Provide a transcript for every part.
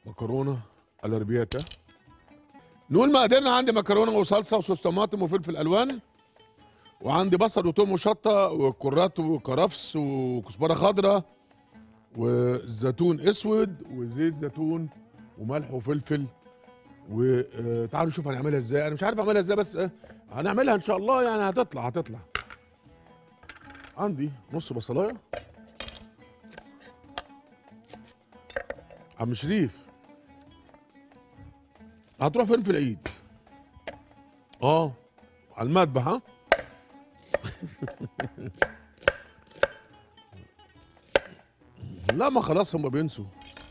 مكرونه الاربياتا نقول مقاديرنا عندي مكرونه وصلصه وصوص طماطم وفلفل الوان وعندي بصل وتوم وشطه وكرات وكرفس وكزبره خضراء وزيتون اسود وزيت زيتون وملح وفلفل وتعالوا نشوف هنعملها ازاي انا مش عارف اعملها ازاي بس آه، هنعملها ان شاء الله يعني هتطلع هتطلع عندي نص بصلايه عم شريف هتروح فين في العيد اه على المذبح ها لا ما خلاص هم بينسوا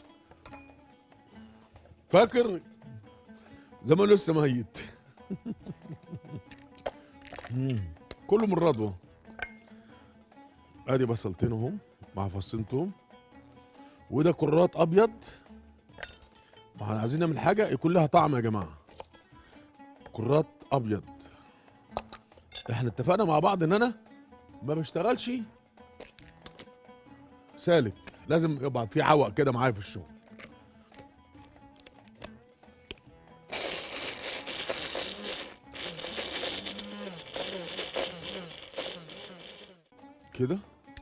فاكر زمان لسه ميت مم. كله من رضوى ادي بصلتين اهم مع فصين توم وده كرات ابيض ما احنا عايزين نعمل حاجه يكون لها طعم يا جماعه كرات ابيض احنا اتفقنا مع بعض ان انا ما بشتغلش سالك لازم يبقى في عوق كده معايا في الشغل كده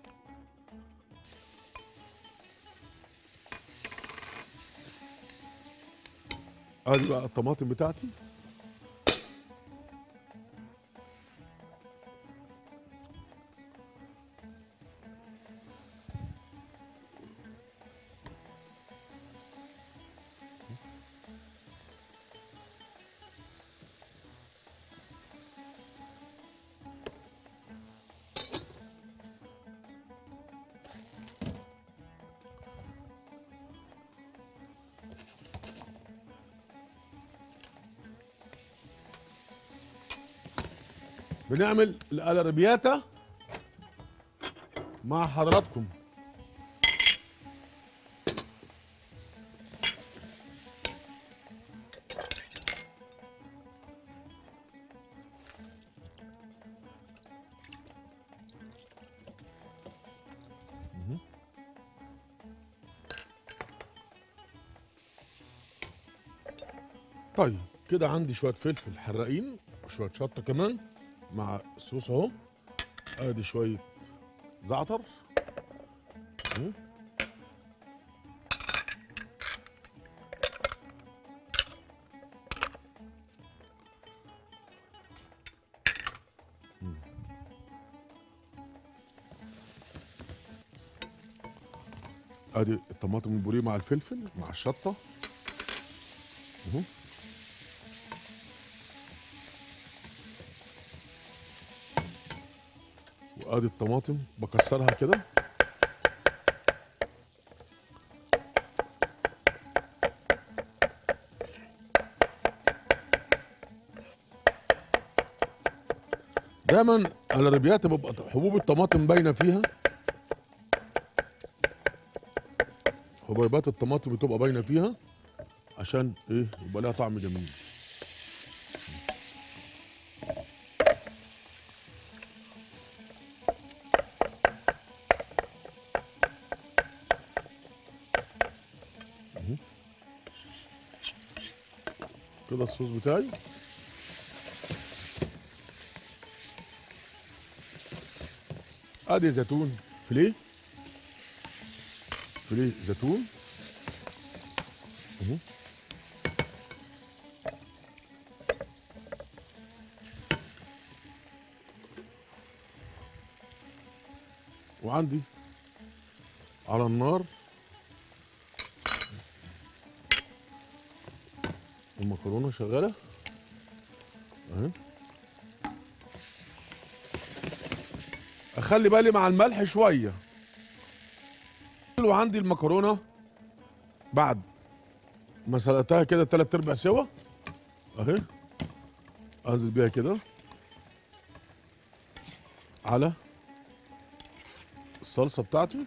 ادي بقى الطماطم بتاعتي بنعمل الاربياتا مع حضراتكم مهم. طيب كده عندي شويه فلفل حراقين وشويه شطه كمان مع الصوص اهو ادي شويه زعتر مم. مم. ادي الطماطم البوريه مع الفلفل مع الشطه اهو وادي الطماطم بكسرها كده دايما الربيات بيبقى حبوب الطماطم باينه فيها حبيبات الطماطم بتبقى باينه فيها عشان ايه يبقى لها طعم جميل كده الصوص بتاعي ادي زيتون فليه فليه زيتون اهو وعندي على النار المكرونه شغاله اهي اخلي بالي مع الملح شويه وعندي المكرونه بعد ما سلقتها كده تلات ارباع سوا اهي انزل بيها كده على الصلصه بتاعتي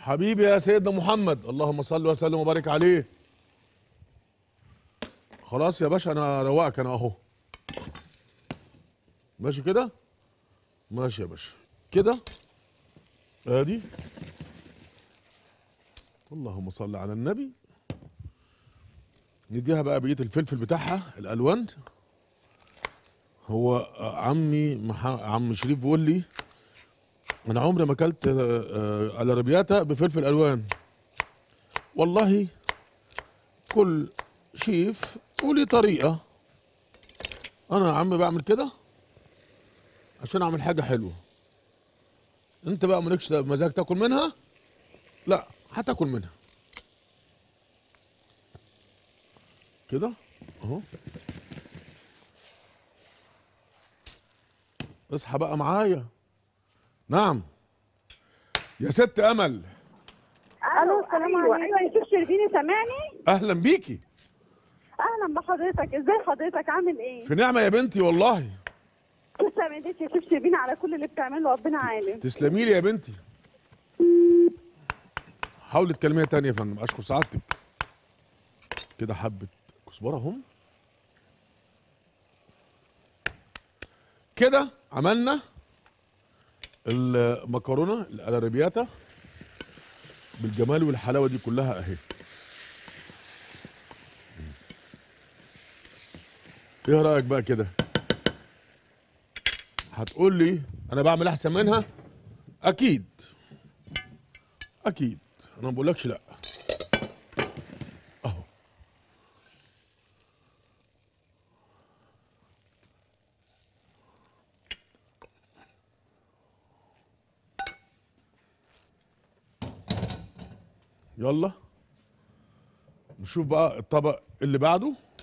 حبيبي يا سيدنا محمد اللهم صل وسلم وبارك عليه خلاص يا باشا انا رواقك انا اهو ماشي كده ماشي يا باشا كده ادي اللهم صل على النبي نديها بقى بقيه الفلفل بتاعها الالوان هو عمي مح... عم شريف بيقول لي انا عمري ما اكلت الاربياتا بفلفل الوان والله كل شيف ولي طريقه انا يا عم بعمل كده عشان اعمل حاجه حلوه انت بقى مالكش مزاج تاكل منها لا هتاكل منها كده اهو اصحى بقى معايا نعم يا ست امل الو السلام عليكم ايوه يا شيخ شربيني سامعني اهلا بيكي اهلا بحضرتك ازاي حضرتك عامل ايه في نعمه يا بنتي والله تسلم ايديك يا شيخ شربيني على كل اللي بتعمله ربنا عالم تسلمي لي يا بنتي حاولي تكلميها تاني يا فندم اشكر سعادتك كده حبه كزبره هم كده عملنا المكرونه الارابياتا بالجمال والحلاوه دي كلها اهي ايه رايك بقى كده هتقول لي انا بعمل احسن منها اكيد اكيد انا ما بقولكش لا اهو يلا نشوف بقى الطبق اللي بعده